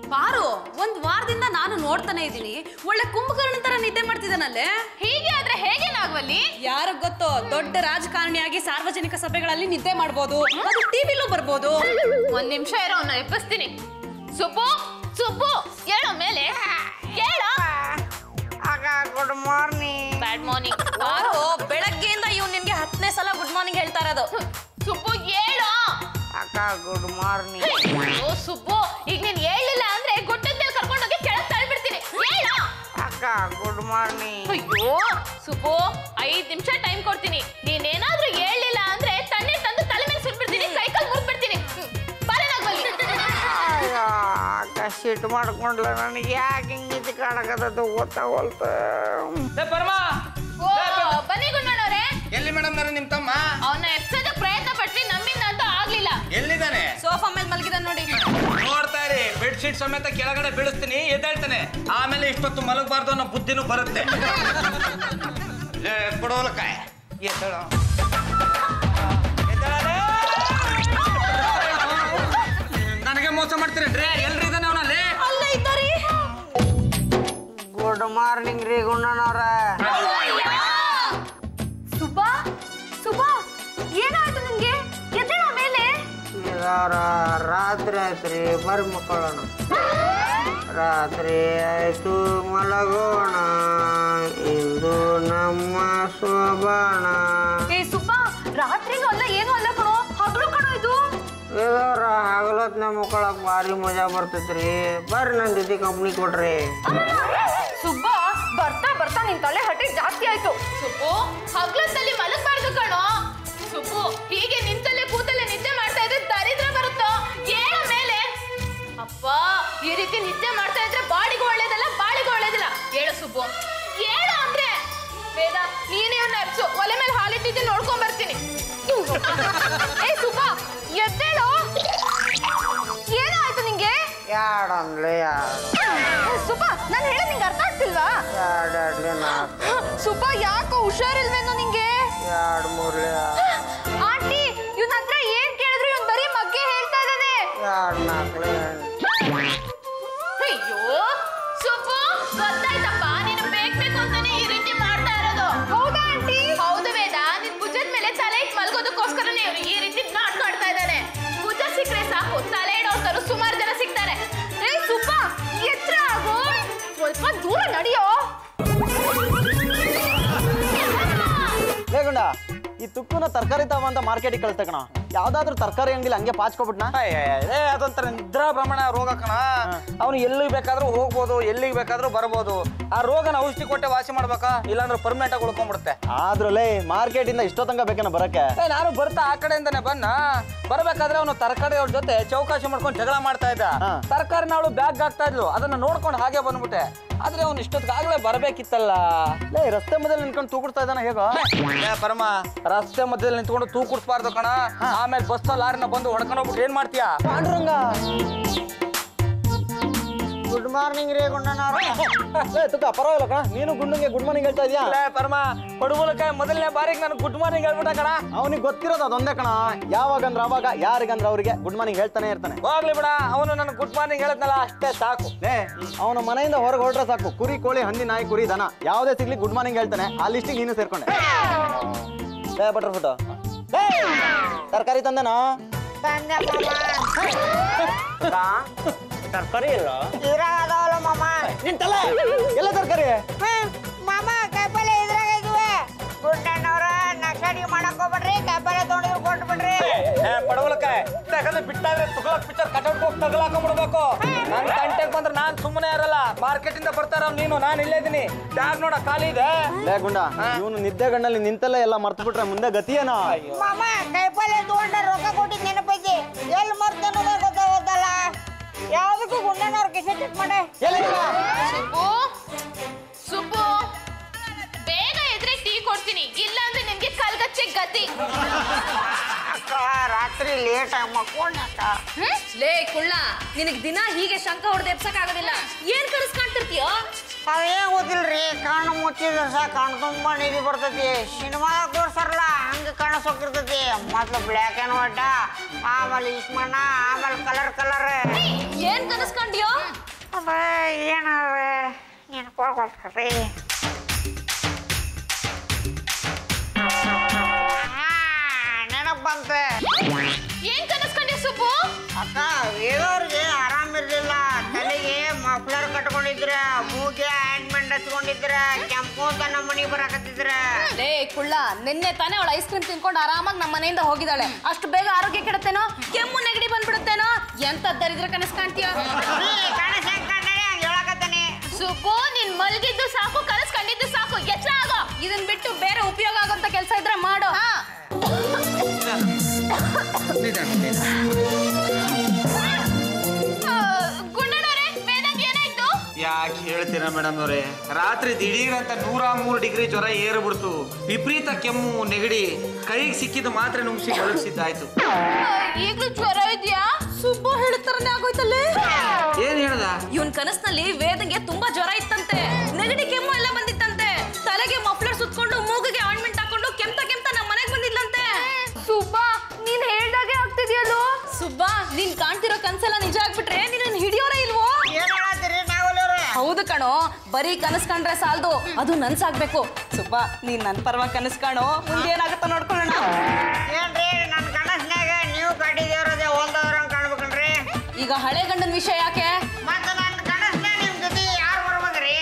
ಬಾರು ಒಂದ್ ವಾರದಿಂದ ನಾನು ನೋಡ್ತಾನೆ ಇದ್ದೀನಿ ಒಳ್ಳೆ ಕುಂಭಕರ್ಣ ತರ ನಿದ್ದೆ ಮಾಡ್ತಿದ್ದಾನಲ್ಲೇ ಹೀಗೆ ಆದ್ರೆ ಹೇಗೆ ನಾಗವಲ್ಲಿ ಯಾರಿಗ್ ಗೊತ್ತೋ ದೊಡ್ಡ ರಾಜಕಾರಣಿಯಾಗಿ ಸಾರ್ವಜನಿಕ ಸಭೆಗಳಲ್ಲಿ ನಿದ್ದೆ ಮಾಡ್ಬೋದು ಅದು ಟಿವಿಲೂ ಬರ್ಬೋದು ಒಂದ್ ನಿಮಿಷ ಇರೋ ಅವ್ನ ಎಬ್ಬಿಸ್ತೀನಿ ಸುಬ್ಬು ಸುಬ್ಬು ಹೇಳೋ ಮೇಲೆ ಹೇಳ ಅಕ್ಕ ಗುಡ್ ಮಾರ್ನಿಂಗ್ ಬ್ಯಾಡ್ ಮಾರ್ನಿಂಗ್ ಬಾರು ಬೆಳಗ್ಗೆಯಿಂದ ಇವ್ ನಿನ್ಗೆ ಹತ್ತನೇ ಸಲ ಗುಡ್ ಮಾರ್ನಿಂಗ್ ಹೇಳ್ತಾ ಇರೋದು ಸುಬ್ಬು ಹೇಳೋ ಅಕ್ಕ ಗುಡ್ ಮಾರ್ನಿಂಗ್ ಅಯ್ಯೋ ಸುಬ್ಬು ಈಗ ನೀನ್ ಹೇಳಿಲ್ಲ ಅಂದ್ರೆ ಗುಡ್ಡದ ಮೇಲೆ ಕರ್ಕೊಂಡೋಗಿ ಕೆಳಗ್ ತಳ್ಬಿಡ್ತೀನಿ ಹೇಳ ಅಕ್ಕ ಗುಡ್ ಮಾರ್ನಿಂಗ್ ಅಯ್ಯೋ ಸುಬ್ಬು ಐದ್ ನಿಮಿಷ ಟೈಮ್ ಕೊಡ್ತೀನಿ ನೀನೇನಾದ್ರೂ ಹೇಳಿಲ್ಲ ಅಂದ್ರೆ ತಣ್ಣೀರ್ ತಂದು ತಲೆ ಮೇಲೆ ಸುಟ್ಬಿಡ್ತೀನಿ ಕೈ ಕಾಲು ಮುರ್ದ್ಬಿಡ್ತೀನಿ ಬಾರೆ ನಾಗವಲ್ಲಿ ಅಯ್ಯೋ ಅಕ್ಕ ಸಿಟ್ಟು ಮಾಡ್ಕೊಂಡ್ಲ ನನಗೆ ಯಾಕೆ ಹಿಂಗಿದ್ದು ಕಾಡಕತ್ತದು ಗೊತ್ತಾಗೋಲ್ತ ಏ ಪರಮ ಓ ಬನ್ನಿ ಗುಂಡಣ್ಣವ್ರೆ ಎಲ್ಲಿ ಮೇಡಮ್ ನಿಮ್ ತಮ್ಮ ಅವನ್ನ ಎಪ್ಸೋದಕ್ ಪ್ರಯತ್ನ ಪಟ್ವಿ ನಮ್ಮಿಂದ ಅಂತೂ ಆಗ್ಲಿಲ್ಲ ಎಲ್ಲಿದ್ದಾನೆ ಸೋಫಾ ಮೇಲೆ ಮಲಗಿದ ನೋಡಿ ನೋಡ್ತಾ ಇರಿ ಬೆಡ್ಶೀಟ್ ಸಮೇತ ಕೆಳಗಡೆ ಬೀಳಿಸ್ತೀನಿ ಎದ್ದೇಳ್ತಾನೆ ಆಮೇಲೆ ಇಷ್ಟೊತ್ತು ಮಲಗಬಾರ್ದು ಅನ್ನೋ ಬುದ್ಧಿನೂ ಬರುತ್ತೆ ಏ, ಕೊಡೋಲಕಾಯ ಎದ್ದೇಳು ಎದ್ದೇಳಲೇ. ನನಗೆ ಮೋಸ ಮಾಡ್ತೀರೇನ್ರಿ ಎಲ್ರಿ ಇದ್ದಾನೆ ಅವನಲ್ಲಿ ಅಲ್ಲ ಇದ್ದಾರಿ ಗುಡ್ ಮಾರ್ನಿಂಗ್ ರೀ ಗುಂಡನವ್ರ ಸುಬ್ಬಾ ಸುಬ್ಬಾ ಏನಾಯ್ತು ನಿನ್ಗೆ ಎದ್ದೇಳ ಮೇಲೆ ಇದಾರ ರಾತ್ರಿ ಆಯ್ತ್ರಿ ಬರ್ರಿ ಮಕ್ಕಳೋಣ ರಾತ್ರಿ ಆಯ್ತು ಮಲಗೋಣ ಇಂದು ನಮ್ಮ ಶೋಭಾಣ ಏ ಸುಬ್ಬಾ ರಾತ್ರಿನೂ ಅಲ್ಲ ಏನೂ ಅಲ್ಲ ಕಣೋ ಹಗಲು ಕಣೋ ಇದು ಇದಾರ ಹಗಲತ್ನ ಮಕ್ಕಳಕ್ ಭಾರಿ ಮಜಾ ಬರ್ತೈತ್ರಿ ಬರ್ರಿ ನನ್ನ ಜೊತೆ ಕಂಪ್ನಿ ಕೊಡ್ರಿ ಸುಬ್ಬಾ ಬರ್ತಾ ಬರ್ತಾ ನಿನ್ ತಲೆ ಹಟ್ಟಿ ಜಾಸ್ತಿ ಆಯ್ತು ಸುಬ್ಬು ಹಗ್ಲೊತ್ತಲ್ಲಿ ಮಲಗಬಾರ್ದು ಕಣೋ ಸುಬ್ಬು ಹೀಗೆ ನಿಂತಲ್ಲೇ ಕೂತಲ್ಲೇ ನಿದ್ದೆ ಮಾಡ್ತಾ ಇದ್ರೆ ದರಿದ್ರ ಬರುತ್ತೋ ಏಳ ಮೇಲೆ ಅಪ್ಪ ಈ ರೀತಿ ನಿದ್ದೆ ಮಾಡ್ತಾ ಇದ್ರೆ ಬಾಡಿಗೂ ಒಳ್ಳೇದಲ್ಲ ಬಾಳಿಗೂ ಒಳ್ಳೇದಿಲ್ಲ ಹೇಳು ಸುಬ್ಬು ಹೇಳು ಅಂದ್ರೆ ವೇದ ನೀನೇ ಅವ್ನ ಎಬ್ಸು ಒಲೆ ಮೇಲೆ ಹಾಲಿಟ್ಟಿದ್ದು ನೋಡ್ಕೊಂಡ್ ಬರ್ತೀನಿ ಏ ಸುಬ್ಬ ಎದ್ದೇಳು ಏನಾಯ್ತು ನಿಂಗೆ ಎರಡು ಅನ್ಲೆ ಎರಡು ಸುಬ್ಬ ನಾನು ಹೇಳಿ ನಿಂಗೆ ಅರ್ಥ ಆಗ್ತಿಲ್ವಾ ಎರಡು ಎರಡ್ಲೆ ನಾಲ್ಕು ಸುಬ್ಬ ಯಾಕೋ ಹುಷಾರಿಲ್ವೇನೋ ನಿಂಗೆ ಎರಡು ಮೂರ್ಲೆ ಆಂಟಿ ಇವನ ಹತ್ರ ಏನ್ ಕೇಳಿದ್ರು ಇವನ್ ಬರೀ ಮಗ್ಗೆ ಹೇಳ್ತಾ ಇದ್ದಾನೆ ಎರಡು ನಾಲ್ಕಲೆ ಎಂಟು ಅಯ್ಯೋ ಸುಬ್ಬು ಗೊತ್ತಾಯ್ತಪ್ಪ ನೀನು ಬೇಕು ಬೇಕು ಅಂತಾನೆ ಈ ರೀತಿ ಮಾಡ್ತಾ ಇರೋದು ಹೌದಾ ಆಂಟಿ ಹೌದು ವೇದ ನಿನ್ ಭುಜದ ಮೇಲೆ ತಲೆ ಇಟ್ಟು ಮಲ್ಗೋದಕ್ಕೋಸ್ಕರನೇ ಇವ್ರು ಈ ರೀತಿ ನಾಟಕ ಆಡ್ತಾ ಇದ್ದಾನೆ ಭುಜ ಸಿಕ್ಕರೆ ಸಾಕು ತಲೆ ಇಡೋರ್ತರು ಸುಮಾರು ಜನ ಸಿಗ್ತಾರೆ ಏ ಸುಬ್ಬ ಎತ್ರ ಆಗು ಸ್ವಲ್ಪ ದೂರ ನಡೆಯೋ ಲೇಗುಂಡ ಈ ತುಕ್ಕುನ ತರಕಾರಿ ತಗೊಂತ ಮಾರ್ಕೆಟಿಗೆ ಕಳಿಸ್ತೆ ಕಣ ಯಾವ್ದಾದ್ರು ತರಕಾರಿ ಅಂಗಡಿಲಿ ಹಂಗೆ ಪಾಚ್ಕೊಬಿಟ್ನಾ ಏ ಅದೊಂಥರ ನಿದ್ರಾ ಭ್ರಮಣ ರೋಗ ಕಣ ಅವನು ಎಲ್ಲಿಗೆ ಬೇಕಾದ್ರೂ ಹೋಗ್ಬೋದು ಎಲ್ಲಿಗೆ ಬೇಕಾದ್ರೂ ಬರ್ಬೋದು ಆ ರೋಗನ ಔಷಧಿ ಕೊಟ್ಟೆ ವಾಸಿ ಮಾಡ್ಬೇಕಾ ಇಲ್ಲಾಂದ್ರೆ ಪರ್ಮನೆಂಟ್ ಆಗಿ ಉಳ್ಕೊಂಡ್ಬಿಡುತ್ತೆ ಆದ್ರಲ್ಲೇ ಮಾರ್ಕೆಟಿಂದ ಇಷ್ಟೊತ್ತಂಗ ಬೇಕನ ಬರಕ್ಕೆ ಏ ನಾನು ಬರ್ತಾ ಆ ಕಡೆಯಿಂದಾನೆ ಬನ್ನ ಬರ್ಬೇಕಾದ್ರೆ ಅವನು ತರಕಾರಿ ಅವ್ರ ಜೊತೆ ಚೌಕಾಶಿ ಮಾಡ್ಕೊಂಡು ಜಗಳ ಮಾಡ್ತಾ ಇದ್ದ ಹಾ. ತರಕಾರಿನ ಅವಳು ಬ್ಯಾಗ್ ಹಾಕ್ತಾ ಇದ್ಲು ಅದನ್ನ ನೋಡ್ಕೊಂಡು ಹಾಗೆ ಬಂದ್ಬಿಟ್ಟೆ ಆದ್ರೆ ಅವ್ನು ಇಷ್ಟೊತ್ತಿಗಾಗ್ಲೇ ಬರ್ಬೇಕಿತ್ತಲ್ಲ ಲೇ ರಸ್ತೆ ಮಧ್ಯದಲ್ಲಿ ನಿಂತ್ಕೊಂಡು ತೂಗುಡ್ತಾ ಇದ್ದಾನ ಹೇಗೋ ಏ ಪರಮ ರಸ್ತೆ ಮಧ್ಯದಲ್ಲಿ ನಿಂತ್ಕೊಂಡು ತೂ ಕುಡಿಸ್ಬಾರ್ದು ಕಣ ಆಮೇಲೆ ಬಸ್ ಲಾರಿನ ಬಂದು ಹೊಡ್ಕೊಂಡು ಹೋಗ್ಬಿಟ್ಟು ಏನ್ ಮಾಡ್ತೀಯಾ ಪಾಂಡುರಂಗ ಗುಡ್ ಮಾರ್ನಿಂಗ್ ರೀ ಗುಂಡನವ್ರ ಲೇ ತುಕ್ಕ ಪರವಾಗಿಲ್ಲ ಕಣ ನೀನು ಗುಂಡಂಗೆ ಗುಡ್ ಮಾರ್ನಿಂಗ್ ಹೇಳ್ತಾ ಇದೀಯಾ ಲೇ ಪರಮ ಪಡುಗುಲಕ ಮೊದಲನೇ ಬಾರಿಗೆ ನಾನು ಗುಡ್ ಮಾರ್ನಿಂಗ್ ಹೇಳ್ಬಿಟ್ಟ ಕಣ ಅವನಿಗೆ ಗೊತ್ತಿರೋದು ಅದೊಂದೇ ಕಣ ಯಾವಾಗಂದ್ರ ಅವಾಗ ಯಾರಿಗಂದ್ರ ಅವ್ರಿಗೆ ಗುಡ್ ಮಾರ್ನಿಂಗ್ ಹೇಳ್ತಾನೆ ಇರ್ತಾನೆ ಹೋಗ್ಲಿ ಬಿಡ ಅವನು ನನಗೆ ಗುಡ್ ಮಾರ್ನಿಂಗ್ ಹೇಳಿದ್ನಲ್ಲ ಅಷ್ಟೇ ಸಾಕು ಲೇ ಅವನ ಮನೆಯಿಂದ ಹೊರಗೆ ಹೊರಟ್ರೆ ಸಾಕು ಕುರಿ ಕೋಳಿ ಹಂದಿ ನಾಯಿ ಕುರಿ ದನ ಯಾವುದೇ ಸಿಗ್ಲಿ ಗುಡ್ ಮಾರ್ನಿಂಗ್ ಹೇಳ್ತಾನೆ ಆ ಲಿಸ್ಟಿಗೆ ನೀನು ಸೇರ್ಕೊಂಡೆ ಲೇ ಬಟ್ರ್ ಫುಟ್ ತರಕಾರಿ ತಂದೆನಾ ತಂದೆ ತರಕಾರಿ ಇಲ್ಲ ಇದ್ರಾಗ ಅದಾವಲ್ಲ ಮಾಮ ನಿನ್ ತಲೆ ಎಲ್ಲ ತರಕಾರಿ ಹ್ಮ್, ಮಾಮ ಕಾಯಿಪಲ್ಲೆ ಇದ್ರಾಗ ಇದ್ವೆ ಗುಂಡಣ್ಣವ್ರ ನಕ್ಷಡಿ ಮಾಡಕ್ ಹೋಗ್ಬೇಡ್ರಿ ಕಾಯಿಪಲ್ಲೆ ತೊಗೊಂಡಿದ್ರು ಕೊಟ್ಟು ಬಿಡ್ರಿ ಏ ಪಡವಲಕ ಯಾಕಂದ್ರೆ ಬಿಟ್ಟಾದ್ರೆ ತುಗಲಕ್ ಪಿಕ್ಚರ್ ಕಟೌಟ್ ಹೋಗಿ ತಗಲಾಕೊಂಡ್ಬಿಡ್ಬೇಕು ನನ್ ತಂಟೆಗೆ ಬಂದ್ರೆ ನಾನ್ ಸುಮ್ಮನೆ ಇರಲ್ಲ ಮಾರ್ಕೆಟ್ ಇಂದ ಬರ್ತಾರ ನೀನು ನಾನು ಇಲ್ಲೇ ಇದೀನಿ ಬ್ಯಾಗ್ ನೋಡ ಖಾಲಿ ಇದೆ ಲೇ ಗುಂಡ ಇವನು ನಿದ್ದೆ ಗಣ್ಣಲ್ಲಿ ನಿಂತಲ್ಲೇ ಎಲ್ಲ ಮರ್ತು ಬಿಟ್ರೆ ಮುಂದೆ ಗತಿಯೇನೋ ಮಾಮ ಕಾಯಿಪಲ್ಲೆ ತಗೊಂಡ ರೊಕ್ಕ ಕೊಟ್ಟಿದ್ ನೆನಪೈತಿ ಎಲ್ಲಿ ಮರ್ತ ಅನ್ನೋದೇ ಗೊತ್ತಾಗೋದಲ್ಲ ಯಾವ್ದಕ್ಕೂ ಗುಂಡಣ್ಣವ್ರ ಕಿಸೆ ಚೆಕ್ ಮಾಡೆ ಸುಬ್ಬು ಸುಬ್ಬು ಬೇಗ ಎದ್ರೆ ಟೀ ಕೊಡ್ತೀನಿ ಇಲ್ಲ ಅಂದ್ರೆ ನಿನ್ಗೆ ಕಲ್ಗಚ್ಚೆ ಗತಿ ಅಕ್ಕ ರಾತ್ರಿ ಲೇಟ್ ಆಗಿ ಮಕ್ಕೊಂಡಕ್ಕ ಲೇ ಕುಳ್ಳ ನಿನಗ್ ದಿನ ಹೀಗೆ ಶಂಕ ಹೊಡೆದು ಎಬ್ಸಕ್ ಆಗೋದಿಲ್ಲ ಏನ್ ಕನಸ್ ಕಾಣ್ತಿರ್ತೀಯೋ ಅದೇನ್ ಗೊತ್ತಿಲ್ರಿ ಕಣ್ಣು ಮುಚ್ಚಿದ್ರೆ ಸಾ ಕಣ್ಣು ತುಂಬ ನಿಧಿ ಬರ್ತೈತಿ ಸಿನಿಮಾ ತೋರ್ಸಾರಲ್ಲ ಹಂಗ ಕಾಣಿಸೋಕಿರ್ತೈತಿ ಮೊದ್ಲು ಬ್ಲ್ಯಾಕ್ ಆ್ಯಂಡ್ ವೈಟ್ ಆಮೇಲೆ ಇಸ್ಮಣ್ಣ ಆಮೇಲೆ ಕಲರ್ ಕಲರ್ ಏನ್ ಕನಸ್ಕೊಂಡ್ಯೋ ಅದ ಏನಾರ ನೆನ್ಕೊಳ್ಕೊಳ್ರಿ ನೆನಪು ಬಂತೆ ಏನ್ ಕನಸ್ಕೊಂಡ್ಯ ಸುಬ್ಬು ಅಕ್ಕ ವೇದವ್ರಿಗೆ ಆರಾಮಿರ್ಲಿಲ್ಲ ತಲೆಗೆ ಮಫ್ಲರ್ ಕಟ್ಕೊಂಡಿದ್ರ ಮೂಗೆ ಆಯಿಂಟ್ಮೆಂಟ್ ಹಚ್ಕೊಂಡಿದ್ರ ಕೆಂಪು ಅಂತ ನಮ್ಮ ಮನೆಗೆ ಬರಾಕತ್ತಿದ್ರ ಲೇ ಕುಳ್ಳ ನಿನ್ನೆ ತಾನೇ ಅವಳು ಐಸ್ ಕ್ರೀಮ್ ತಿನ್ಕೊಂಡು ಆರಾಮಾಗಿ ನಮ್ಮ ಮನೆಯಿಂದ ಹೋಗಿದ್ದಾಳೆ ಅಷ್ಟು ಬೇಗ ಆರೋಗ್ಯ ಕೆಡುತ್ತೇನೋ ಕೆಮ್ಮು ನೆಗಡಿ ಬಂದ್ಬಿಡುತ್ತೇನೋ ಎಂತ ದರಿದ್ರ ಕನಸು ಕಾಣ್ತೀಯ ಕಾಣಿಸ್ ಹೆಂಗ್ ಕಂಡರೆ ಹಂಗೆ ಹೇಳಕತ್ತಾನೆ ಸುಬ್ಬು ನೀನ್ ಮಲ್ಗಿದ್ದು ಸಾಕು ಕನಸ್ ಕಂಡಿದ್ದು ಸಾಕು ಎಚ್ಚರ ಆಗೋ ಇದನ್ ಬಿಟ್ಟು ಬೇರೆ ಉಪಯೋಗ ಆಗೋಂತ ಕೆಲಸ ಇದ್ರೆ ಮಾಡು ಹಾ ಆ, ಗುಂಡಣ್ಣವ್ರೆ ವೇದಾಂತ್ ಏನಾಯ್ತು ಯಾಕೆ ಹೇಳ್ತೀರಾ ಮೇಡಮ್ ಅವರೇ ರಾತ್ರಿ ದಿಢೀರ್ ಅಂತ ನೂರ ಮೂರು ಡಿಗ್ರಿ ಜ್ವರ ಏರ್ಬಿಡ್ತು ವಿಪರೀತ ಕೆಮ್ಮು ನೆಗಡಿ ಕೈಗೆ ಸಿಕ್ಕಿದ ಮಾತ್ರೆ ನುಂಗ್ಸಿ ಒಳಗಿಸಿದ್ದಾಯ್ತು ಆ, ಈಗ್ಲೂ ಜ್ವರ ಇದೆಯಾ ಸುಬ್ಬ ಹೇಳ್ತಾರನೇ ಆಗೋಯ್ತಲ್ಲೇ ಏನ್ ಹೇಳ್ದ ಇವನ್ ಕನಸಿನಲ್ಲಿ ವೇದಂಗೆ ತುಂಬಾ ಜ್ವರ ಇತ್ತಂತೆ ನೆಗಡಿ ಕೆಮ್ಮು ಎಲ್ಲ ಬಂದಿತ್ತಂತೆ ತಲೆಗೆ ಮಫ್ಲರ್ ಸುತ್ಕೊಂಡು ಮೂಗಿಗೆ ಆಯಿಂಟ್ಮೆಂಟ್ ಹಾಕೊಂಡು ಕೆಮ್ತ ಕೆಮ್ತ ನಮ್ಮ ಮನೆಗೆ ಬಂದಿದ್ಲಂತೆ ಸುಬ್ಬಾ ನೀನ್ ಹೇಳ್ದಾಗೆ ಆಗ್ತಿದ್ಯಲ್ಲೋ ಸುಬ್ಬ ನೀನ್ ಕಾಣ್ತಿರೋ ಕನ್ಸೆಲ್ಲ ನಿಜ ಆಗ್ಬಿಟ್ರೆ ನಿನ್ನ ಹಿಡಿಯೋರೇ ಇಲ್ವೋ ಏನ್ ಹೇಳತ್ತೀರಿ ನಾವಲ್ಲವ್ರೆ ಹೌದು ಕಣೋ ಬರೀ ಕನಸ್ ಕಂಡ್ರೆ ಸಾಲ್ದು ಅದು ನನ್ಸಾಗ್ಬೇಕು ಸುಬ್ಬ ನೀನ್ ನನ್ ಪರವಾಗಿ ಕನಸ್ ಕಾಣೋ ಮುಂದೆ ಏನಾಗುತ್ತೋ ನೋಡ್ಕೊಳ್ಳೋಣ ಏನ್ರಿ ನನ್ನ ಕನಸ್ನ್ಯಾಗ ನೀವು ಕಟ್ಟಿದೇವ್ರದೇ ಒಂದವ್ರಂಗ್ ಕಾಣ್ಬೇಕನ್ರಿ ಈಗ ಹಳೆ ಗಂಡನ ವಿಷಯ ಯಾಕೆ ಮತ್ತೆ ನನ್ನ ಕನಸ್ನ್ಯಾಗ ನಿಮ್ ಜೊತೆ ಯಾರು ಬರ್ಬೇಕ್ರಿ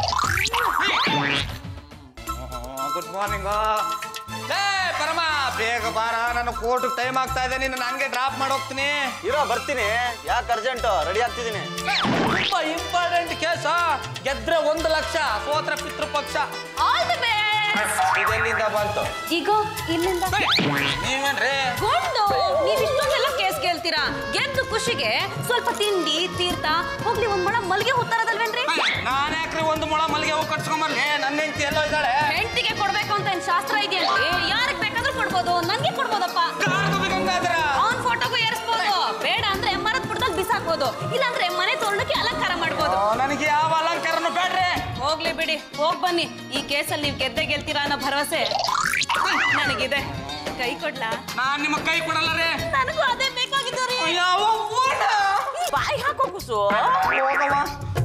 ಗುಡ್ ಮಾರ್ನಿಂಗ್ ಲೇ ಪರಮ ಬೇಗ ಬಾರ ನನ್ನ ಕೋರ್ಟ್ ಟೈಮ್ ಆಗ್ತಾ ಇದೆ ನೀನು ಹಂಗೆ ಡ್ರಾಪ್ ಮಾಡಿ ಹೋಗ್ತೀನಿ ಇರೋ ಬರ್ತೀನಿ ಯಾಕೆ ಅರ್ಜೆಂಟು ರೆಡಿ ಆಗ್ತಿದ್ದೀನಿ ತುಂಬಾ ಇಂಪಾರ್ಟೆಂಟ್ ಕೇಸ ಗೆದ್ರೆ ಒಂದು ಲಕ್ಷ ಸೋತ್ರ ಪಿತೃಪಕ್ಷ ಆಲ್ ದಿ ಬೆಸ್ಟ್ ಇದೆಲ್ಲಿಂದ ಬಂತು ಈಗ ಇಲ್ಲಿಂದ ನೀವೇನ್ರಿ ಗೊಂಡು ನೀವ್ ಇಷ್ಟೊಂದೆಲ್ಲ ಕೇಸ್ ಗೆಲ್ತೀರಾ ಗೆದ್ದು ಖುಷಿಗೆ ಸ್ವಲ್ಪ ತಿಂಡಿ ತೀರ್ಥ ಹೋಗ್ಲಿ ಒಂದ್ ಮೊಳ ಮಲ್ಗೆ ಹೋಗ್ತಾರದಲ್ವೇನ್ರಿ ನಾನು ಯಾಕ್ರಿ ಒಂದು ಮೊಳ ಮಲ್ಲಿಗೆ ಹೂ ಕಟ್ಸ್ಕೊಂಬರ್ಲಿ ನನ್ನ ಹೆಂಡತಿ ಎಲ್ಲೋ ಇದ್ದಾಳೆ ಹೆಂಡತಿಗೆ ಕೊಡ್ಬೇಕು ಅಂತ ಏನ್ ಶಾಸ್ತ್ರ ಇದೆಯಲ್ರಿ ಯಾರಿಗ್ ಬೇಕಾದ್ರೂ ಕೊಡ್ಬೋದು ನನ್ಗೆ ಕೊಡ್ಬೋದಪ್ಪ ಗಂಗಾಧರ ಅವನ್ ಫೋಟೋಗೂ ಏರಿಸ್ಬೋದು ಬೇಡ ಅಂದ್ರೆ ಮರದ ಬುಡದಲ್ಲಿ ಬಿಸಾಕ್ಬೋದು ಇಲ್ಲಾಂದ್ರೆ ಮನೆ ತೋರಣಕ್ಕೆ ಅಲಂಕಾರ ಮಾಡ್ಬೋದು ನನಗೆ ಯಾವ ಅಲಂಕಾರನು ಬೇಡ್ರಿ ಹೋಗ್ಲಿ ಬಿಡಿ ಹೋಗ್ ಬನ್ನಿ ಈ ಕೇಸಲ್ಲಿ ನೀವು ಗೆದ್ದೆ ಗೆಲ್ತೀರಾ ಅನ್ನೋ ಭರವಸೆ ನನಗಿದೆ ಕೈ ಕೊಡ್ಲಾ ನಾನ್ ನಿಮ್ಮ ಕೈ ಕೊಡಲ್ಲ ರೀ ನನಗೂ ಅದೇ ಬೇಕಾಗಿದ್ದು ರೀ ಯಾವ ಓಡ ಬಾಯಿ ಹಾಕೋ ಕುಸು ಹೋಗವ್ವ.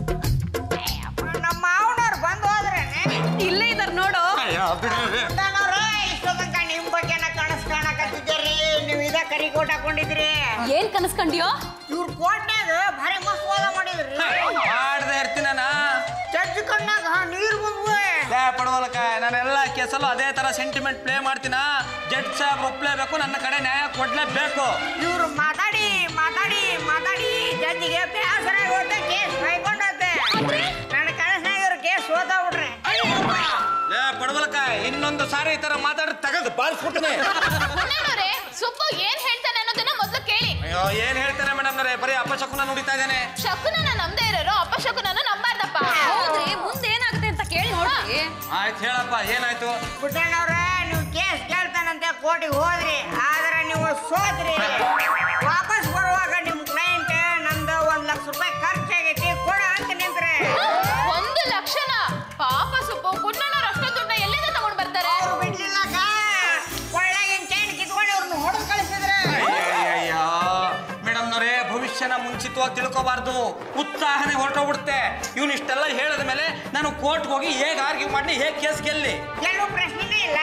ನಮ್ಮ ಮಾವನವ್ರು ಬಂದು ಹೋದ್ರೆ ಇಲ್ಲೇ ಇದಾರ್ ನೋಡು ಅಯ್ಯೋ ಬಿಡ್ರಿ ಇಷ್ಟೋ ತನಕ ನಿಮ್ ಬಗ್ಗೆನ ಕನಸ್ ಕಾಣಕತ್ತಿದ್ದೀರಿ ನೀವು ಇದ ಕರಿ ಕೋಟ್ ಹಾಕೊಂಡಿದ್ರಿ ಏನ್ ಕನಸ್ಕಂಡ್ಯೋ ಇವ್ರ ಕೋಟ್ನ್ಯಾಗ ಭಾರಿ ಮಸ್ತ್ ವಾದ ಮಾಡಿದ್ರಿ ಮಾಡ್ದೆ ಇರ್ತೀನ ಜಡ್ಜ್ ಕಣ್ಣಾಗ ನೀರ್ ಬಂದ್ವೆ ಲೇ ಪಡವಲಕ ನಾನೆಲ್ಲ ಕೇಸಲ್ಲೂ ಅದೇ ತರ ಸೆಂಟಿಮೆಂಟ್ ಪ್ಲೇ ಮಾಡ್ತೀನ ಜಡ್ಜ್ ಸಾಹೇಬ್ ಒಪ್ಲೇಬೇಕು ನನ್ನ ಕಡೆ ನ್ಯಾಯ ಕೊಡ್ಲೇಬೇಕು ಇವ್ರು ಮಾತಾಡಿ ಮಾತಾಡಿ ಮಾತಾಡಿ ಜಡ್ಜಿಗೆ ಬೇಸರ ಹೋದ ಕೇಸ್ ಬೈಕೊಂಡತ್ತೆ ನನ್ನ ಕನಸ್ನಾಗ ಇವ್ರ ಕೇಸ್ ಸೋತಾವ್ಬಿಟ್ರಿ ಲೇ ಪಡವಲಕ ಇನ್ನೊಂದು ಸಾರಿ ಈ ತರ ಮಾತಾಡಿ ತೆಗೆದು ಬಾರಿಸ್ಬಿಡ್ತೀನಿ ಗುಂಡಣ್ಣವ್ರೆ ಸುಬ್ಬು ಏನ್ ಹೇಳ್ತಾನೆ ಅನ್ನೋದನ್ನ ಮೊದ್ಲು ಕೇಳಿ ಅಯ್ಯೋ ಏನ್ ಹೇಳ್ತಾರೆ ಮೇಡಮ್ ನರೇ ಬರೀ ಅಪಶಕುನ ನುಡಿತಾ ಇದ್ದಾನೆ ಶಕುನನ ನಂಬದೇ ಇರೋರು ಅಪಶಕುನನ ನಂಬಾರ್ದಪ್ಪ ಹೌದ್ರಿ ಮುಂದೆ ಏನಾಗುತ್ತೆ ಅಂತ ಕೇಳಿ ನೋಡಿ ಆಯ್ತು ಹೇಳಪ್ಪ ಏನಾಯ್ತು ಪುಟ್ಟಣ್ಣವ್ರ ನೀವು ಕೇಸ್ ಕೇಳ್ತಾನಂತೆ ಕೋರ್ಟಿಗೆ ಹೋದ್ರಿ ಆದ್ರೆ ನೀವು ಸೋತ್ರಿ ವಾಪಸ್ ಬರುವಾಗ ನಿಮ್ ಕ್ಲೈಂಟ್ ನಮ್ದು ಒಂದ್ ಲಕ್ಷ ರೂಪಾಯಿ ಖರ್ಚಾಗೈತಿ ಕೊಡ ಅಂತ ನಿಂತ್ರೆ ಒಂದು ಲಕ್ಷಣ ಪಾಪ ಸುಬ್ಬು ಗುಂಡಣ್ಣವ್ರು ಅಷ್ಟೊಂದು ದುಡ್ಡ ಎಲ್ಲಿಂದ ತಗೊಂಡ್ ಬರ್ತಾರೆ ಅವ್ರು ಬಿಡ್ಲಿಲ್ಲ ಕೊಳ್ಳಾಗಿನ ಚೈನ್ ಕಿತ್ಕೊಂಡು ಅವ್ರನ್ನ ಹೊಡೆದು ಕಳಿಸಿದ್ರೆ ಅಯ್ಯಯ್ಯೋ ಮೇಡಮ್ ನವರೇ ಭವಿಷ್ಯನ ಮುಂಚಿತವಾಗಿ ತಿಳ್ಕೊಬಾರ್ದು ಉತ್ಸಾಹನೆ ಹೊರಟೋಗ್ಬಿಡುತ್ತೆ ಇವನು ಇಷ್ಟೆಲ್ಲ ಹೇಳಿದ ಮೇಲೆ ನಾನು ಕೋರ್ಟ್ಗೆ ಹೋಗಿ ಹೇಗೆ ಆರ್ಗ್ಯೂ ಮಾಡಿ ಹೇಗೆ ಕೇಸ್ ಗೆಲ್ಲಿ ಎಲ್ಲೂ ಪ್ರಶ್ನೆನೇ ಇಲ್ಲ